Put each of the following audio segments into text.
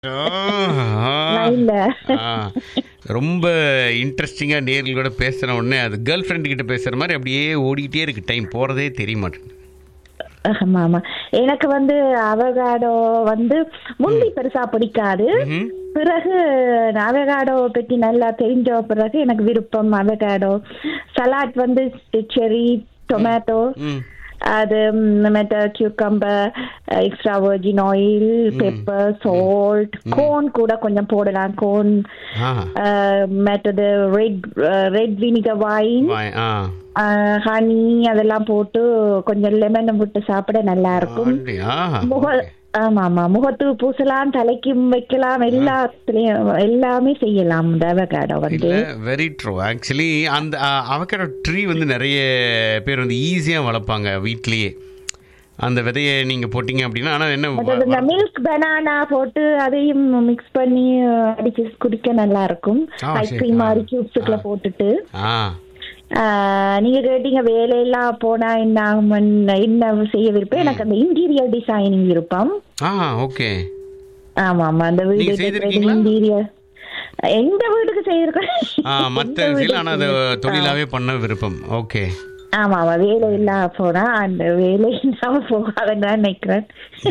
லைன்ல ஆ, ரொம்ப இன்ட்ரெஸ்டிங்காக நேர்களோட பேசுன உடனே அது கேர்ள் ஃப்ரெண்டு கிட்ட பேசுகிற மாதிரி அப்படியே ஓடிக்கிட்டே இருக்கு டைம் போகிறதே தெரிய மாட்டேங்குது ஆமா ஆமா எனக்கு வந்து அவகாடோ வந்து முந்தி பெருசா பிடிக்காது ம்ஹும். பிறகு அவகாடோ பற்றி நல்லா தெரிஞ்ச பிறகு எனக்கு விருப்பம் அவகாடோ சலாட் வந்து செரி டொமேட்டோ ம் அது மற்ற cucumber extra virgin oil pepper salt corn கூட கொஞ்சம் போடலாம் கோன் ஆ மற்றது ரெட் ரெட் வினிகர் வைன் வாய்- ஆ ஹனி அதெல்லாம் போட்டு கொஞ்சம் லெமன் விட்டு சாப்பிட நல்லா இருக்கும் அப்படியா முக ஆமா ஆமா முகத்துக்கு பூசலாம் தலைக்கும் வைக்கலாம் எல்லாத்துலயும் எல்லாமே செய்யலாம் இந்த அவகாடோ வந்து இல்லை வெரி ட்ரூ ஆக்சுவலி அந்த அவக்கட ட்ரீ வந்து நிறைய பேர் வந்து ஈஸியாக வளர்ப்பாங்க வீட்லேயே அந்த விதையை நீங்கள் போட்டிங்க அப்படின்னா ஆனால் என்ன வ- அதாவது இந்த மில்க் பனானா போட்டு அதையும் மிக்ஸ் பண்ணி அடிச்சு குடிக்க நல்லா இருக்கும் ஆ, சரி. ஐஸ்கிரீம் மாதிரி கியூப்ஸுக்குள்ள போட்டுட்டு ஆ ஆஹ், நீங்க கேட்டீங்க வேலையெல்லாம் போனா என்ன ஆகும், என்ன செய்ய விருப்பம் எனக்கு அந்த இன்டீரியர் டிசைனிங் விருப்பம் ஆ ஓகே ஆமா ஆமா அந்த வீடு நீங்க செய்திருக்கீங்களா? இன்டீரியர் எந்த வீட்டுக்கு செய்திருக்கோம் ஆ மற்ற விஷயம் ஆனால் அதை தொழிலாகவே பண்ண விருப்பம் ஓகே ஆமா ஆமா வேலை இல்லாம போனா அந்த வேலை இல்லாம போகாதுன்னு தான் நினைக்கிறேன்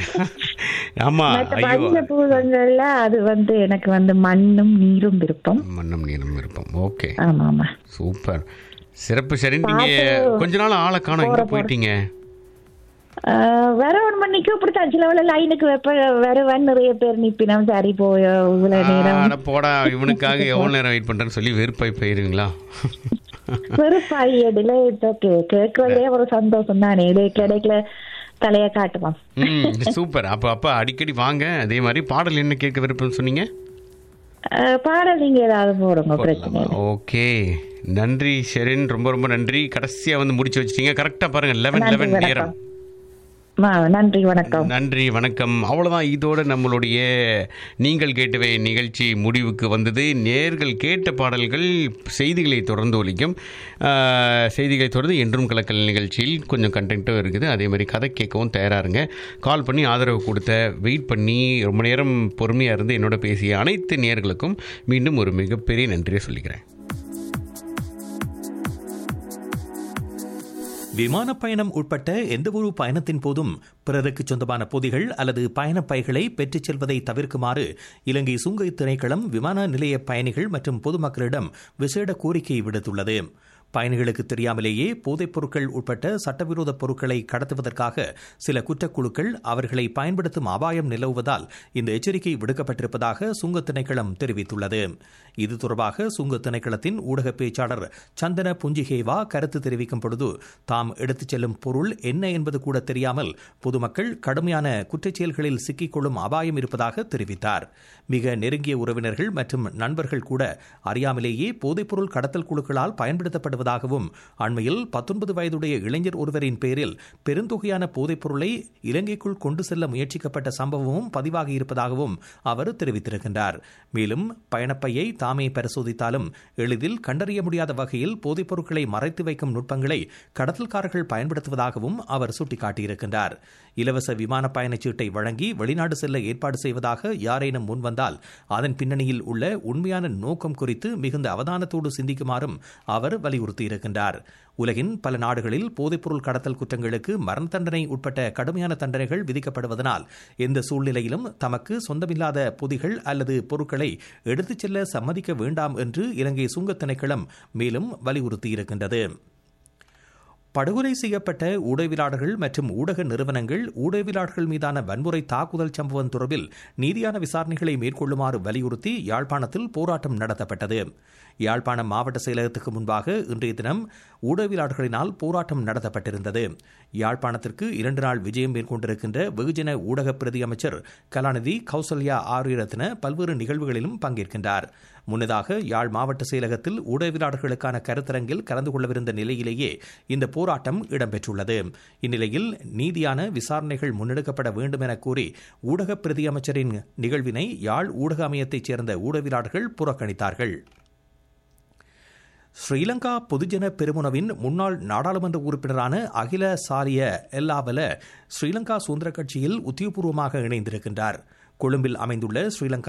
ஆமாம் மற்ற ஐயோ மனித பூதங்கள்ல அது வந்து எனக்கு வந்து மண்ணும் நீரும் விருப்பம் மன்னம் நீளம் விருப்பம் ஓகே ஆமா ஆமா சூப்பர் சிறப்பு சரி நீங்கள் கொஞ்ச நாள் ஆளை காணோம் எங்கே போயிட்டீங்க ஆஹ் வேற ஒன்று மணிக்கு இப்படித்தான் சில வேலை லைனுக்கு வெப்ப வருவன் நிறைய பேர் நிப்பினம் சரி போய் இவ்வளவு நேரம் அட போடா இவனுக்காக எவ்வளோ நேரம் வெயிட் பண்ணுறேன்னு சொல்லி வெறுப்பாய் போயிருவீங்களா வெறுப்பாயிடுல ஓகே கேட்கறதே ஒரு சந்தோஷம் தானே இது கிடைக்கல தலைய காட்டுவோம் ம் சூப்பர் அப்போ அப்போ அடிக்கடி வாங்க அதே மாதிரி பாடல் என்ன கேட்க விருப்பம்னு சொன்னீங்க ஆஹ் பாடல் நீங்க ஏதாவது போடுங்க பிரச்சனை இல்லை. ஓகே நன்றி ஷெரின் ரொம்ப ரொம்ப நன்றி கடைசியாக வந்து முடிச்சு வச்சிட்டீங்க கரெக்டாக பாருங்க லெவன் நன்றி லெவன் நேரம் வணக்கம் ஆ, நன்றி வணக்கம் நன்றி வணக்கம் அவ்வளோதான் இதோட நம்மளுடைய நீங்கள் கேட்டவை நிகழ்ச்சி முடிவுக்கு வந்தது நேர்கள் கேட்ட பாடல்கள் செய்திகளை தொடர்ந்து ஒலிக்கும் ஆஹ், செய்திகளை தொடர்ந்து என்றும் கலக்கல் நிகழ்ச்சியில் கொஞ்சம் கண்டென்ட்டும் இருக்குது அதே மாதிரி கதை கேட்கவும் தயாராக இருங்க கால் பண்ணி ஆதரவு கொடுத்த வெயிட் பண்ணி ரொம்ப நேரம் பொறுமையாக இருந்து என்னோட பேசிய அனைத்து நேர்களுக்கும் மீண்டும் ஒரு மிகப்பெரிய நன்றியை சொல்லிக்கிறேன் விமான பயணம் உட்பட்ட எந்தவொரு பயணத்தின் போதும் பிறருக்கு சொந்தமான பொதிகள் அல்லது பயணப் பைகளை பெற்றுச் செல்வதை தவிர்க்குமாறு இலங்கை சுங்க திணைக்களம் விமான நிலைய பயணிகள் மற்றும் பொதுமக்களிடம் விசேட கோரிக்கை விடுத்துள்ளது பயணிகளுக்கு தெரியாமலேயே போதைப் பொருட்கள் உட்பட்ட சட்டவிரோத பொருட்களை கடத்துவதற்காக சில குற்றக்குழுக்கள் அவர்களை பயன்படுத்தும் அபாயம் நிலவுவதால் இந்த எச்சரிக்கை விடுக்கப்பட்டிருப்பதாக சுங்க திணைக்களம் தெரிவித்துள்ளது இது தொடர்பாக சுங்க திணைக்களத்தின் ஊடக பேச்சாளர் சந்தன புஞ்சிகேவா கருத்து தெரிவிக்கும் பொழுது தாம் எடுத்துச் செல்லும் பொருள் என்ன என்பது கூட தெரியாமல் பொதுமக்கள் கடுமையான குற்றச்செயல்களில் சிக்கிக்கொள்ளும் அபாயம் இருப்பதாக தெரிவித்தார் மிக நெருங்கிய உறவினர்கள் மற்றும் நண்பர்கள் கூட அறியாமலேயே போதைப்பொருள் கடத்தல் குழுக்களால் பயன்படுத்தப்படுவதாகவும் அண்மையில் பத்தொன்பது வயதுடைய இளைஞர் ஒருவரின் பேரில் பெருந்தொகையான போதைப்பொருளை இலங்கைக்குள் கொண்டு செல்ல முயற்சிக்கப்பட்ட சம்பவமும் பதிவாகி இருப்பதாகவும் அவர் தெரிவித்திருக்கின்றார் மேலும் பயணப்பையை தாமே பரிசோதித்தாலும் எளிதில் கண்டறிய முடியாத வகையில் போதைப் பொருட்களை மறைத்து வைக்கும் நுட்பங்களை கடத்தல்காரர்கள் பயன்படுத்துவதாகவும் அவர் சுட்டிக்காட்டியிருக்கின்றார் இலவச விமான பயணச் சீட்டை வழங்கி வெளிநாடு செல்ல ஏற்பாடு செய்வதாக யாரேனும் முன்வந்தால் அதன் பின்னணியில் உள்ள உண்மையான நோக்கம் குறித்து மிகுந்த அவதானத்தோடு சிந்திக்குமாறும் அவர் வலியுறுத்தியிருக்கின்றார் உலகின் பல நாடுகளில் போதைப்பொருள் கடத்தல் குற்றங்களுக்கு மரண தண்டனை உட்பட்ட கடுமையான தண்டனைகள் விதிக்கப்படுவதனால் எந்த சூழ்நிலையிலும் தமக்கு சொந்தமில்லாத பொதிகள் அல்லது பொருட்களை எடுத்துச் செல்ல சம்மதிக்க வேண்டாம் என்று இலங்கை சுங்கத் திணைக்களம் மேலும் வலியுறுத்தியிருக்கின்றது படுகொலை செய்யப்பட்ட ஊடகவியலாளர்கள் மற்றும் ஊடக நிறுவனங்கள் ஊடகவியலாளர்கள் மீதான வன்முறை தாக்குதல் சம்பவம் தொடர்பில் நீதியான விசாரணைகளை மேற்கொள்ளுமாறு வலியுறுத்தி யாழ்ப்பாணத்தில் போராட்டம் நடத்தப்பட்டது யாழ்ப்பாணம் மாவட்ட செயலகத்துக்கு முன்பாக இன்றைய தினம் ஊடகவியலாளர்களினால் போராட்டம் நடத்தப்பட்டிருந்தது யாழ்ப்பாணத்திற்கு இரண்டு நாள் விஜயம் மேற்கொண்டிருக்கின்ற வெகுஜன ஊடக பிரதி அமைச்சர் கலாநிதி கௌசல்யா ஆரியரத்ன பல்வேறு நிகழ்வுகளிலும் பங்கேற்கின்றார் முன்னதாக யாழ் மாவட்ட செயலகத்தில் ஊடகவியலாளர்களுக்கான கருத்தரங்கில் கலந்து கொள்ளவிருந்த நிலையிலேயே இந்த போராட்டம் இடம்பெற்றுள்ளது இந்நிலையில் நீதியான விசாரணைகள் முன்னெடுக்கப்பட வேண்டும் என கூறி ஊடக பிரதி அமைச்சரின் நிகழ்வினை யாழ் ஊடக அமையத்தைச் சேர்ந்த ஊடகவியலாளர்கள் புறக்கணித்தார்கள் ஸ்ரீலங்கா பொதுஜன பெருமுனவின் முன்னாள் நாடாளுமன்ற உறுப்பினரான அகில சாரிய எல்லாவல ஸ்ரீலங்கா சுதந்திர கட்சியில் உத்தியோகபூர்வமாக இணைந்திருக்கின்றார் கொழும்பில் அமைந்துள்ள ஸ்ரீலங்கா